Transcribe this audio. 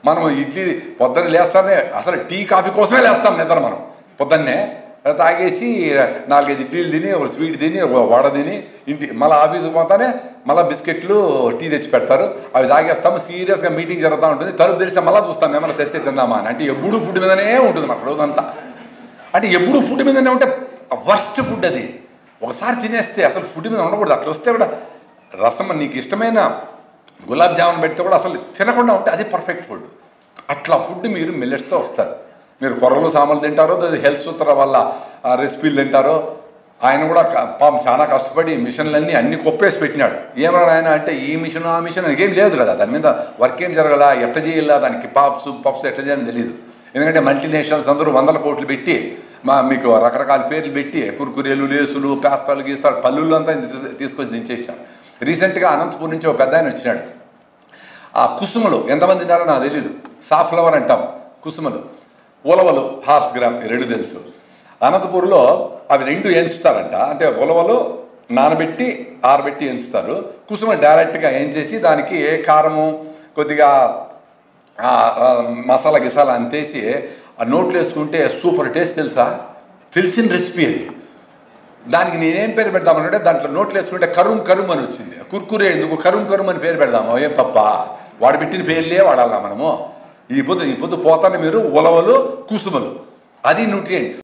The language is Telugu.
మనం ఇడ్లీ పొద్దున్న లేస్తానే అసలు టీ కాఫీ కోసమే లేస్తాం నిద్ర మనం పొద్దున్నే తాగేసి నాలుగైదు ఇడ్లీలు తిని ఒక స్వీట్ తిని ఒక వడ తిని ఇంటి మళ్ళీ ఆఫీస్కి పోతానే మళ్ళీ బిస్కెట్లు టీ తెచ్చి పెడతారు అవి తాగేస్తాము సీరియస్గా మీటింగ్ జరుగుతూ ఉంటుంది తలుపు తెరిస్తే మళ్ళీ చూస్తాం ఏమైనా తెస్తే తిందామా అని అంటే ఎప్పుడు ఫుడ్ మీదనే ఉంటుంది మన రోజంతా అంటే ఎప్పుడు ఫుడ్ మీదనే ఉంటే వర్స్ట్ ఫుడ్ అది ఒకసారి తినేస్తే అసలు ఫుడ్ మీద ఉండకూడదు అట్లా వస్తే కూడా రసం నీకు ఇష్టమైన గులాబ్ జామున్ పెడితే కూడా అసలు తినకుండా ఉంటే అది పర్ఫెక్ట్ ఫుడ్ అట్లా ఫుడ్ మీరు మిల్లెట్స్తో వస్తారు మీరు కొర్రలు సామాన్లు తింటారో అది హెల్త్ సూత్ర వల్ల ఆ రెసిపీలు తింటారో ఆయన కూడా క- పాపం చాలా కష్టపడి మిషన్లన్నీ అన్ని కొప్పేసి పెట్టినాడు ఏమన్నా ఆయన అంటే ఈ మిషన్ ఆ మిషన్ ఏం లేదు కదా దాని మీద వర్క్ ఏం జరగల ఎట్ట చేయాలా దానికి పాప్స్ పఫ్స్ ఎట్లా చేయాలని తెలియదు ఎందుకంటే మల్టీనేషనల్స్ అందరూ వందల కోట్లు పెట్టి మా మీకు రకరకాల పేర్లు పెట్టి కుర్కురేలు లేసులు పేస్తాలు గీస్తాలు పల్లులు అంతా తీసు- తీసుకొచ్చి దించేసాను రీసెంట్గా అనంతపూర్ నుంచి ఒక పెద్ద ఆయన వచ్చినాడు ఆ కుసుమలు ఎంతమంది తిన్నారో నాకు తెలియదు సాఫ్లవర్ అంటాం కుసుమలు ఉలవలు హార్స్ గ్రామ్ ఈ రెండు తెలుసు అనంతపూర్లో అవి రెండు ఎంచుతారంట అంటే ఉలవలు నానబెట్టి ఆరబెట్టి ఎంచుతారు కుసుమ డైరెక్ట్గా ఎంచేసి దానికి కారము కొద్దిగా ఆ, ఆ, మసాలా గిసాలా అంతేసి ఆ నోట్లో వేసుకుంటే సూపర్ టేస్ట్ తెలుసా తెలిసిన రెసిపీ అది దానికి నేనేం పేరు పెడదామనంటే దాంట్లో నోట్లు వేసుకుంటే కరుం కరుం అని వచ్చింది కుర్కురే ఎందుకు కరుం కరుం అని పేరు పెడదాము ఏం తప్ప వాడు పెట్టిన పేర్లే వాడాలా మనము ఈ పొద్దు ఈ పొద్దు పోతానే మీరు ఉలవలు కుసుమలు అది న్యూట్రియంట్